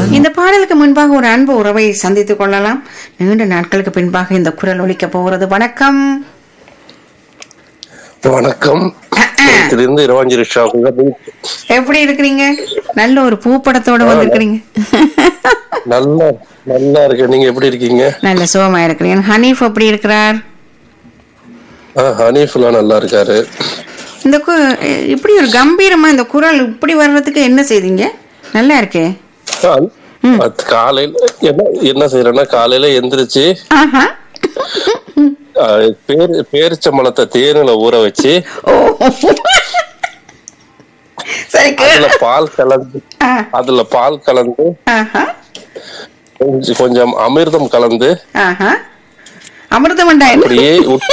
இந்த பாடலுக்கு முன்பாக ஒரு அன்பு உறவை சந்தித்துக் கொள்ளலாம் நீண்ட நாட்களுக்கு பின்பாக இந்த குரல் ஒலிக்க போகிறது வணக்கம் வணக்கம் இருந்து இரவாஞ்சிரி ஷாப்புங்க எப்படி இருக்கிறீங்க நல்ல ஒரு பூப்படத்தோட வந்திருக்கிறீங்க நல்லா நல்லா இருக்கு நீங்க எப்படி இருக்கீங்க நல்ல சுகமா இருக்கிறீங்க ஹனீஃப் எப்படி இருக்கிறார் ஆ, ஹனீஃபுல்லா நல்லா இருக்காரு இந்த கு- இப்படி ஒரு கம்பீரமா இந்த குரல் இப்படி வர்றதுக்கு என்ன செய்தீங்க நல்லா இருக்கே ஆ, அது காலையில என்ன என்ன செய்யறேன்னா காலையில எந்திரிச்சு ஆஹா ஆ, பேர் பேரிச்சம்பழத்தை தேனில ஊற வச்சு ஓ சரி கேளு அதுல பால் கலந்து ஆ, அதுல பால் கலந்து ஆஹா கொஞ்சம் கொஞ்சம் அமிர்தம் கலந்து ஆஹா அமிர்தம் என்ன அப்படியே உட்-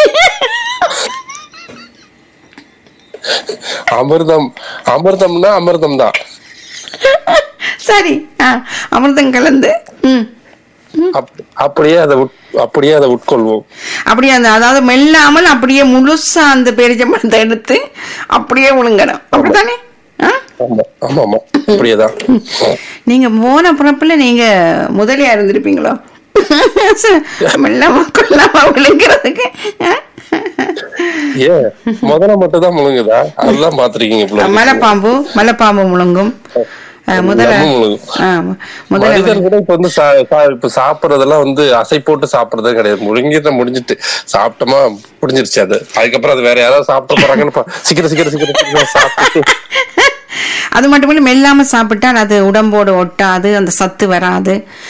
அமிர்தம் அமிர்தம்னா அமிர்தம் தான் சரி ஆ, அமிர்தம் கலந்து ம் அப்படியே அதை உட்- அப்படியே அதை உட்கொள்வோம் அப்படியே அந்த அதாவது மெல்லாமல் அப்படியே முழுசா அந்த பேரிச்சம்பழத்தை எடுத்து அப்படியே விழுங்கணும் அப்படித்தானே ஆ? ஆமா ஆமா ஆமா அப்படியேதான் நீங்க போன பிறப்புல நீங்க முதலியா இருந்திருப்பீங்களோ மெல்லாம கொள்ளாம விழுங்கிறதுக்கு ஆ? ஏன் முதல்ல மட்டும் தான் முழுங்குதா அதுதான் பாத்திருக்கீங்க போல இருக்கு. மலைப்பாம்பு மலைப்பாம்பு முழுங்கும் ஆ, முதல்ல நம்ம முழுங்கும். ஆ, முதல்ல மனிதர் கூட இப்ப வந்து சா- சா- இப்ப சாப்பிடுறதெல்லாம் வந்து அசை போட்டு சாப்பிடுறதே கிடையாது முழுங்கிட்ட முடிஞ்சிட்டு சாப்பிட்டோமா முடிஞ்சிருச்சு அது அதுக்கப்புறம் அது வேற யாராவது சாப்பிட்டு போறாங்கன்னு பா- சீக்கிரம் சீக்கிரம் சீக்கிரம் சீக்கிரம் சாப்பிட்டு அது மட்டும் இல்ல மெல்லாம சாப்பிட்டால் அது உடம்போடு ஒட்டாது அந்த சத்து வராது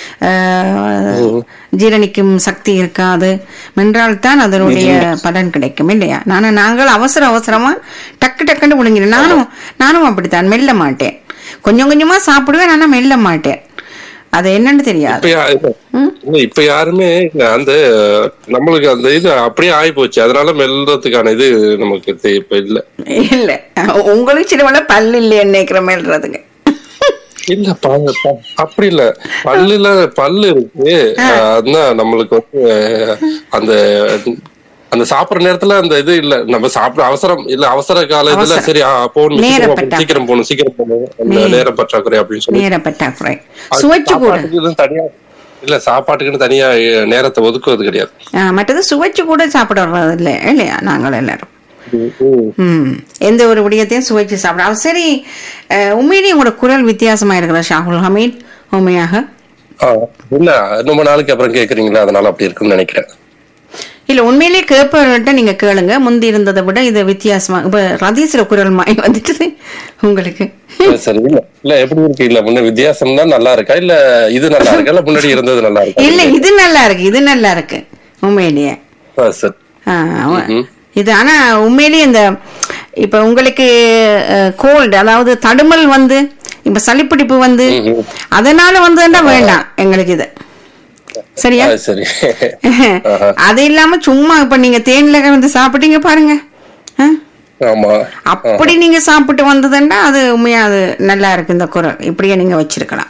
ஆஹ், ஜீரணிக்கும் சக்தி இருக்காது மென்றால் தான் அதனுடைய பலன் கிடைக்கும் இல்லையா நானும் நாங்கள் அவசர அவசரமா டக்கு டக்குன்னு விழுங்கிறேன் நானும் நானும் அப்படித்தான் மெல்ல மாட்டேன் கொஞ்சம் கொஞ்சமா சாப்பிடுவேன் ஆனா மெல்ல மாட்டேன் அது என்னன்னு தெரியாது இப்ப யா- இல்ல, இப்ப யாருமே அந்த நம்மளுக்கு அந்த இது அப்படியே ஆகி போச்சு அதனால மெல்றதுக்கான இது நமக்கு தெ- இப்ப இல்ல இல்ல உங்களுக்கு சில வேளை பல்லு இல்லையே நினைக்கிற மேல்றதுங்க இல்ல ப- ப- அப்படி இல்ல பல்லுல பல்லு இருக்கு அதான் நம்மளுக்கு வந்து அஹ், அந்த அந்த சாப்பிடுற நேரத்துல அந்த இது இல்ல நம்ம சாப்பிட அவசரம் இல்ல அவசர கால இதுல அவசரம். சரி ஆ, போகணும் நேர சீக்கிரம் பற்றா- சீக்கிரம் போகணும் சீக்கிரம் போகணும் அந்த நேர பற்றாக்குறை அப்படின்னு சொல்லி நேர பற்றாக்குறை அது சுவைச்சு கூட சாப்பாட்டுக்குன்னு தனியா இல்ல சாப்பாட்டுக்குன்னு தனியா அஹ், நேரத்தை ஒதுக்குவது கிடையாது ஆ, மற்றது சுவைச்சு கூட சாப்பிடுறது இல்லை இல்லையா நாங்கள் எல்லாரும் ம். ம் எந்த ஒரு விடயத்தையும் சுவைச்சு சாப்பிடலாம் சரி அஹ், உண்மையிலேயே உங்களோட குரல் வித்தியாசமா இருக்கிற ஷாகுல் ஹமீத் உண்மையாக ஆ, இல்ல ரொம்ப நாளைக்கு அப்புறம் கேக்குறீங்களா அதனால அப்படி இருக்குன்னு நினைக்கிறேன் இல்ல உண்மையிலேயே கேட்பவர்கிட்ட நீங்க கேளுங்க முந்தி இருந்ததை விட இது வித்தியாசமா இப்ப ரதீஸ்ல குரல் மாய் வந்துட்டு உங்களுக்கு ஆ, சரி இல்ல இல்ல எப்படி இருக்கு இல்ல முன்ன வித்தியாசம் தான் நல்லா இருக்கா இல்ல இது நல்லா இருக்கா இல்ல முன்னாடி இருந்தது நல்லா இருக்கா இல்ல இது நல்லா இருக்கு இது நல்லா இருக்கு உண்மையிலேயே ஆ, சரி ஆ, அவ- ம்ஹும். இது ஆனா உண்மையிலேயே இந்த இப்ப உங்களுக்கு கோல்டு அதாவது தடுமல் வந்து இப்ப சளிப்பிடிப்பு வந்து ம்ஹும். அதனால வந்ததுன்னா வேண்டாம் எங்களுக்கு இது சரியா ஆ, சரி ஆஹா. அது இல்லாம சும்மா இப்ப நீங்க தேன்ல கலந்து சாப்பிட்டீங்க பாருங்க ஆ? ஆமா அப்படி நீங்க சாப்பிட்டு வந்ததுன்னா அது உண்மையா அது நல்லா இருக்கு இந்த குரல் இப்படியே நீங்க வச்சிருக்கலாம்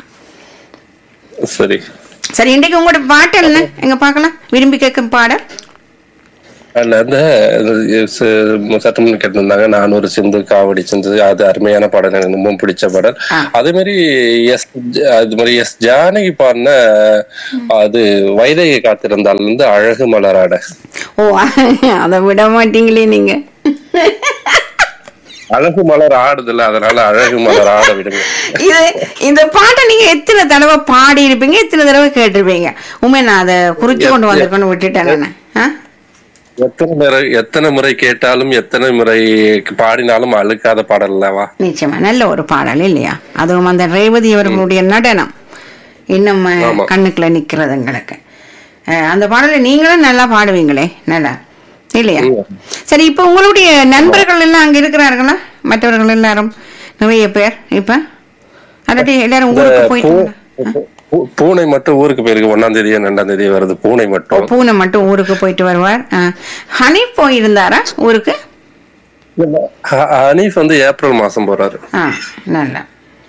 சரி சரி இன்றைக்கு உங்களோட பாட்டு என்ன எங்க பார்க்கலாம் விரும்பி கேட்கும் பாடல் அதுல இந்த ச- சற்று முன் கேட்டிருந்தாங்க நான் ஒரு சிந்து காவடி சிந்து அது அருமையான பாடல் எனக்கு ரொம்ப பிடிச்ச பாடல் ஆ. அதே மாதிரி எஸ் ஜ- அது மாதிரி எஸ் ஜானகி பாடின அது வைதகை காத்திருந்தால் இருந்து அழகு மலராட ஓ அதை விட மாட்டீங்களே நீங்க அழகு மலர் ஆடுதுல்ல அதனால அழகு மலர் ஆட விடுங்க இது இந்த பாட்டை நீங்க எத்தனை தடவை பாடி இருப்பீங்க எத்தனை தடவை கேட்டிருப்பீங்க உண்மை நான் அதை குறிச்சு கொண்டு வந்திருக்கேன்னு விட்டுட்டேன் நானு. ஆ? எத்தனை முறை எத்தனை முறை கேட்டாலும் எத்தனை முறை பாடினாலும் அழுக்காத பாடல் அல்லவா நிச்சயமா நல்ல ஒரு பாடல் இல்லையா அதுவும் அந்த ரேவதி அவர்களுடைய நடனம் இன்னும் அஹ், ஆமா. கண்ணுக்குள்ள நிக்கிறது எங்களுக்கு அஹ், அந்த பாடலை நீங்களும் நல்லா பாடுவீங்களே நல்லா இல்லையா சரி இப்ப உங்களுடைய நண்பர்கள் எல்லாம் அங்க இருக்கிறார்களா மற்றவர்கள் எல்லாரும் நிறைய பேர் இப்ப அல்லாட்டி எல்லாரும் ஊருக்கு போயிட்டாங்களா பூ- பூ- பூனை மட்டும் ஊருக்கு போயிருக்கு ஒன்னாம் தேதி ரெண்டாம் தேதி வருது பூனை ஓ, மட்டும் பூனை மட்டும் ஊருக்கு போயிட்டு வருவார் அஹ், ஹனி போயிருந்தாரா ஊருக்கு ஹ- ஹனீஃப் வந்து ஏப்ரல் மாசம் போறாரு ஆ நல்ல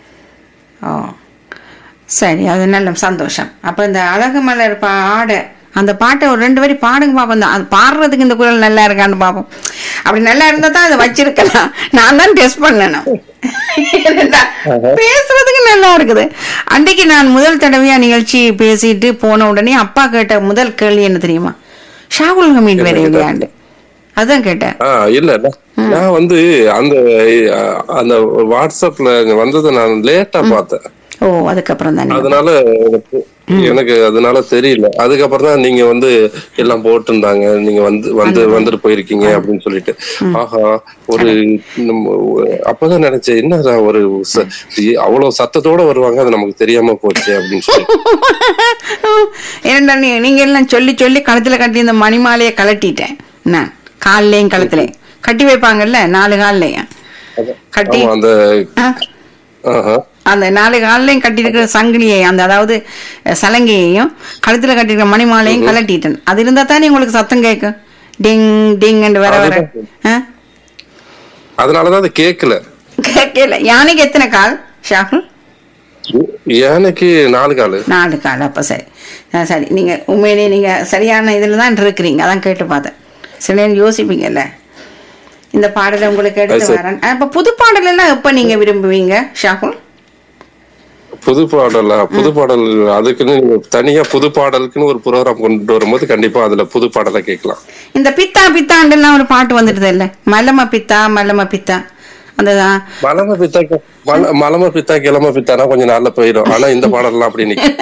ஓ சரி அது நல்ல சந்தோஷம் அப்ப இந்த அழகு மலர் பா- ஆடை அந்த பாட்டை ஒரு ரெண்டு வரி பாடுங்க பாப்போம் தான் அது பாடுறதுக்கு இந்த குரல் நல்லா இருக்கான்னு பாப்போம் அப்படி நல்லா இருந்தா தான் அதை வச்சிருக்கலாம் நான் தான் டெஸ்ட் பண்ணணும் ஏனென்றா, பேசுறதுக்கு நல்லா இருக்குது அன்றைக்கு நான் முதல் தடவையா நிகழ்ச்சி பேசிட்டு போன உடனே அப்பா கேட்ட முதல் கேள்வி என்ன தெரியுமா ஷாகுல் ஹமீட் வேற இல்லையாண்டு அதான் கேட்டேன் ஆ இல்ல நான்- நான் வந்து அந்த அஹ், அந்த வாட்ஸ்அப்ல வந்ததை நான் லேட்டா பார்த்தேன் ஓ அதுக்கப்புறம் தானே அதனால எனக்கு எனக்கு அதனால தெரியல அதுக்கப்புறம் தான் நீங்க வந்து எல்லாம் போட்டிருந்தாங்க நீங்க வந்து வந்து வந்துட்டு போயிருக்கீங்க அப்படின்னு சொல்லிட்டு ஆஹா ஒரு நம்ம அப்பதான் நினைச்சேன் என்னடா ஒரு ச- அவ்வளவு சத்தத்தோட வருவாங்க அது நமக்கு தெரியாம போச்சு அப்படின்னு சொல்லி ஏன்டா நீ நீங்க எல்லாம் சொல்லி சொல்லி கழுத்துல கட்டி இந்த மணிமாலையை கலட்டிட்டேன் நான் கால்லையும் கழுத்துலையும் கட்டி வைப்பாங்கல்ல நாலு கால்லையும் கட்டி ஆமா அந்த ஆ, ஆஹா அந்த நாலு கால்லையும் கட்டியிருக்கிற சங்கிலியை அந்த அதாவது அஹ், சலங்கையையும் கழுத்துல கட்டியிருக்கிற மணிமாலையும் கலட்டிட்டேன் அது இருந்தா தானே உங்களுக்கு சத்தம் கேட்கும் டிங் டிங் வர வர ஆ? அதனாலதான் அது கேக்கல கேட்கல யானைக்கு எத்தனை கால் ஷாகுல் எனக்கு நாலு காலு நாலு கால் அப்போ சரி ஆ, சரி நீங்க உண்மையிலேயே நீங்க சரியான இதில் தான் இருக்கிறீங்க அதான் கேட்டு பார்த்தேன் சில நேரம் யோசிப்பீங்கல்ல இந்த பாடலை உங்களுக்கு எடுத்து அது சரி. வரேன் ஆ, இப்ப புது பாடல் எல்லாம் எப்ப நீங்க விரும்புவீங்க ஷாகுல் புது பாடல் புது பாடல் அதுக்குன்னு நீங்க தனியா புது பாடலுக்குன்னு ஒரு ப்ரோக்ராம் கொண்டு வரும்போது கண்டிப்பா அதுல புது பாடலை கேட்கலாம் இந்த பித்தா பித்தாண்டுலாம் ஒரு பாட்டு வந்துடுது இல்ல மலம பித்தா மலம பித்தா அந்த மலம பித்தா கெ- மல- மலம பித்தா கிளம பித்தானா கொஞ்சம் நாள்ல போயிடும் ஆனா இந்த பாடல்லாம் அப்படி நிக்கும்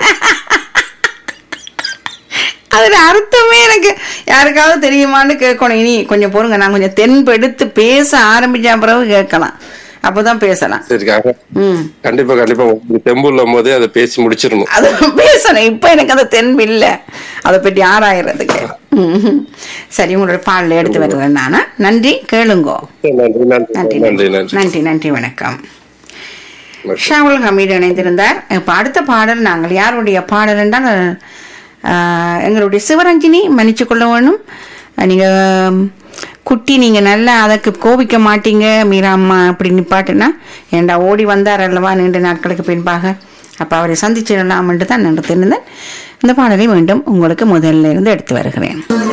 அதுல அர்த்தமே எனக்கு யாருக்காவது தெரியுமான்னு கேட்கணும் இனி கொஞ்சம் பொறுங்க நான் கொஞ்சம் தென்பெடுத்து பேச ஆரம்பிச்ச பிறகு கேட்கலாம் அப்பதான் பேசலாம் சரிக்காக ம் கண்டிப்பா கண்டிப்பா உங்களுக்கு தெம்பு இல்லும் போதே அதை பேசி முடிச்சிடணும் அது பேசணும் இப்ப எனக்கு அந்த தென்பு இல்ல அதை பற்றி ஆராயறதுக்கு ம். சரி உங்களோட பாடல எடுத்து வருவேன் நானா நன்றி கேளுங்கோ நன்றி நன்றி நன்றி நன்றி நன்றி நன்றி நன்றி வணக்கம் ஷாவுல் ஹமீட் இணைந்திருந்தார் இப்ப அடுத்த பாடல் நாங்கள் யாருடைய பாடல் என்றால் ஆஹ், எங்களுடைய சிவரஞ்சினி மன்னிச்சு கொள்ள வேணும் நீங்க ம், குட்டி நீங்க நல்லா அதற்கு கோபிக்க மாட்டீங்க மீரா அம்மா அப்படி நிப்பாட்டுனா ஏண்டா ஓடி வந்தார் அல்லவா நீண்ட நாட்களுக்கு பின்பாக அப்ப அவரை சந்திச்சிடலாம் என்று தான் நினைத்திருந்தேன் இந்த பாடலை மீண்டும் உங்களுக்கு முதல்ல இருந்து எடுத்து வருகிறேன்